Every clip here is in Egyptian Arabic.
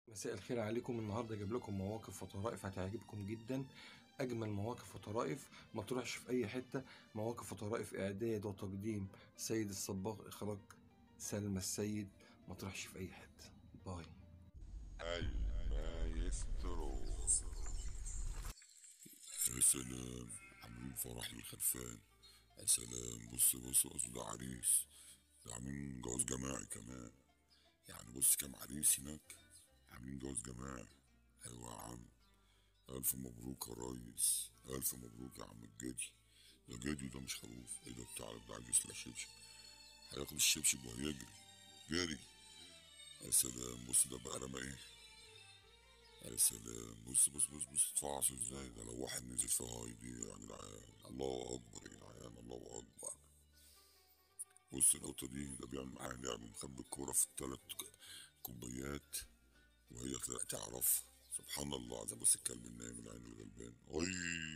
مساء الخير عليكم النهارده جايب لكم مواقف وطرائف هتعجبكم جدا اجمل مواقف وطرائف ما تروحش في اي حته مواقف وطرائف اعداد وتقديم سيد الصباغ اخراج سلمى السيد ما تروحش في اي حته باي المايسترو يا سلام عاملين فرح للخلفان يا سلام بص بص بص ده عريس ده عاملين جواز جماعي كمان يعني بص كام عريس هناك عاملين جواز جماعي ايوه يا عم الف مبروك يا ريس الف مبروك يا عم الجدي ده جدي ده مش خروف ايه ده بتاع ده عايز يسلق شبشب هياخد الشبشب وهيجري جري يا سلام بص ده بقى رمى ايه يا سلام بص بص بص بص اتفعص ازاي ده لو واحد نزل في هايدي يا جدعان الله اكبر يا جدعان الله اكبر بص القطة دي ده بيعمل معاها لعب مخبي الكورة في التلات كوبايات وهي طلعت تعرف سبحان الله عايز بص الكلب النايم العين الغلبان اي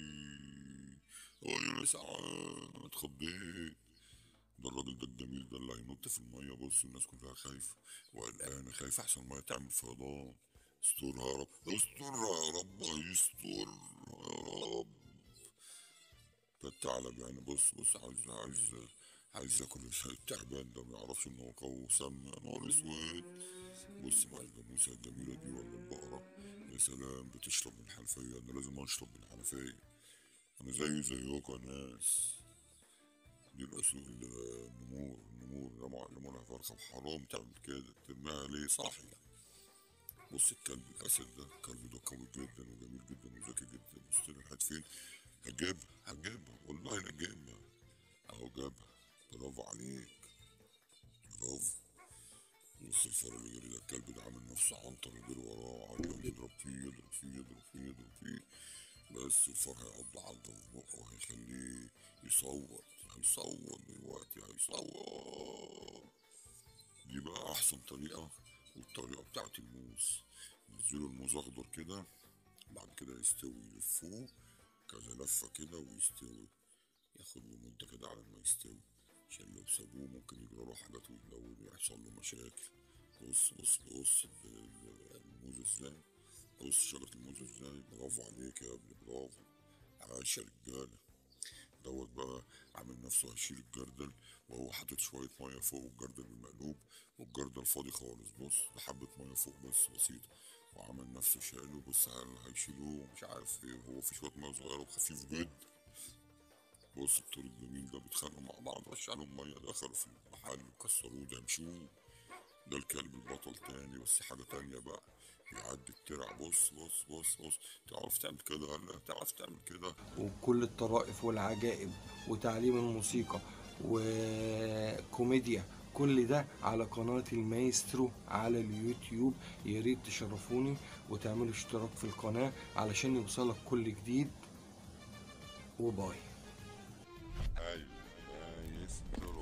اي يا سعاد انا اتخضيت ده الراجل ده الجميل ده اللي هينط في المية بص الناس كلها خايفة وقلقانة خايفة أحسن المية تعمل فيضان استرها يا رب استرها يا رب يستر يا رب ده الثعلب يعني بص بص عايز عايز عايز ياكل التعبان ده ما يعرفش ان هو قوي وسم يا نهار اسود بص بقى الجاموسه الجميله دي ولا البقره يا سلام بتشرب من الحنفيه انا لازم اشرب من الحنفيه انا زي زيكم يا ناس دي الأسود النمور النمور رموا علمونا فرخة وحرام تعمل كده ترميها ليه صاحي بص الكلب الأسد ده الكلب ده قوي جدا وجميل جدا وذكي جدا بص راحت فين هجيبها هجيبها والله أنا جايبها أهو جابها برافو عليك برافو بص الفار اللي جري ده الكلب ده عامل نفسه عنتر يجري وراه عمال يضرب فيه يضرب فيه يضرب فيه يضرب فيه بس الفار هيعض عضه في بقه وهيخليه يصوت هيصوت دلوقتي هيصوت دي بقى أحسن طريقة والطريقة بتاعت الموز ينزلوا الموز أخضر كده بعد كده يستوي يلفوه كذا لفة كده ويستوي ياخد له مدة كده على ما يستوي عشان لو سابوه ممكن يجرى له حاجات ويلون ويحصل له مشاكل بص بص بص ال- ال- الموز ازاي بص شجرة الموز ازاي برافو عليك يا ابني برافو عاش يا رجالة دوت بقى عامل نفسه هيشيل الجردل وهو حاطط شوية مية فوق الجردل بالمقلوب والجردل فاضي خالص بص ده حبة مية فوق بس بسيطة وعمل نفسه شايله بص هل هيشيلوه مش عارف ايه هو في شوية مية صغيرة وخفيف جدا بص الطور الجميل ده بيتخانقوا مع بعض رش عليهم ميه دخلوا في المحل وكسروه ده مشوه ده الكلب البطل تاني بس حاجة تانية بقى بيعدي الترع بص بص بص بص تعرف تعمل كده ولا تعرف تعمل كده وكل الطرائف والعجائب وتعليم الموسيقى وكوميديا كل ده على قناة المايسترو على اليوتيوب يا ريت تشرفوني وتعملوا اشتراك في القناة علشان يوصلك كل جديد وباي المايسترو